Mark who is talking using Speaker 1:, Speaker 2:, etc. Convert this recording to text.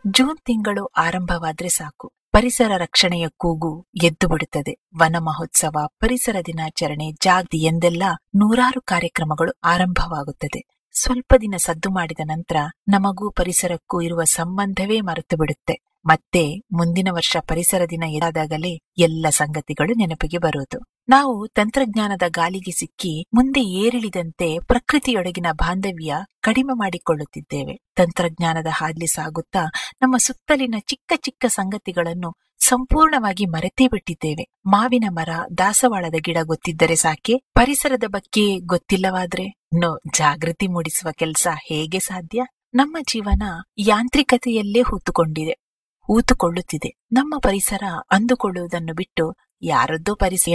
Speaker 1: June ತಿಂಗಳು ಆರಂಭವಾದ್ರೆ ಸಾಕು ಪರಿಸರ ರಕ್ಷಣೆಯ ಕೂಗು ಎದ್ದು ಬಿಡುತ್ತದೆ ವನ ಮಹೋತ್ಸವ ಪರಿಸರ ದಿನಾಚರಣೆ ಜಾಗೃತಿ ಎಂದೆಲ್ಲ ನೂರಾರು ಕಾರ್ಯಕ್ರಮಗಳು ಆರಂಭವಾಗುತ್ತದೆ ಸ್ವಲ್ಪ ದಿನ ಸದ್ದು ಮಾಡಿದ ನಂತರ ನಮಗೂ ಪರಿಸರಕ್ಕೂ ಇರುವ ಸಂಬಂಧವೇ ಮರೆತು ಬಿಡುತ್ತೆ ಮತ್ತೆ ಮುಂದಿನ ವರ್ಷ ಪರಿಸರ ದಿನ ಎದಾದಾಗಲೇ ಎಲ್ಲ ಸಂಗತಿಗಳು ನೆನಪಿಗೆ ಬರುವುದು ನಾವು ತಂತ್ರಜ್ಞಾನದ ಗಾಲಿಗೆ ಸಿಕ್ಕಿ ಮುಂದೆ ಏರಿಳಿದಂತೆ ಪ್ರಕೃತಿಯೊಳಗಿನ ಬಾಂಧವ್ಯ ಕಡಿಮೆ ಮಾಡಿಕೊಳ್ಳುತ್ತಿದ್ದೇವೆ ತಂತ್ರಜ್ಞಾನದ ಹಾದಿ ಸಾಗುತ್ತಾ ನಮ್ಮ ಸುತ್ತಲಿನ ಚಿಕ್ಕ ಚಿಕ್ಕ ಸಂಗತಿಗಳನ್ನು ಸಂಪೂರ್ಣವಾಗಿ ಮರೆತೇ ಬಿಟ್ಟಿದ್ದೇವೆ ಮಾವಿನ ಮರ ದಾಸವಾಳದ ಗಿಡ ಗೊತ್ತಿದ್ದರೆ ಸಾಕೆ ಪರಿಸರದ ಬಗ್ಗೆ ಗೊತ್ತಿಲ್ಲವಾದ್ರೆ ಇನ್ನು ಜಾಗೃತಿ ಮೂಡಿಸುವ ಕೆಲಸ ಹೇಗೆ ಸಾಧ್ಯ ನಮ್ಮ ಜೀವನ ಯಾಂತ್ರಿಕತೆಯಲ್ಲೇ ಹೂತುಕೊಂಡಿದೆ ಹೂತುಕೊಳ್ಳುತ್ತಿದೆ ನಮ್ಮ ಪರಿಸರ ಅಂದುಕೊಳ್ಳುವುದನ್ನು ಬಿಟ್ಟು ಯಾರದ್ದೋ ಪರಿಸರ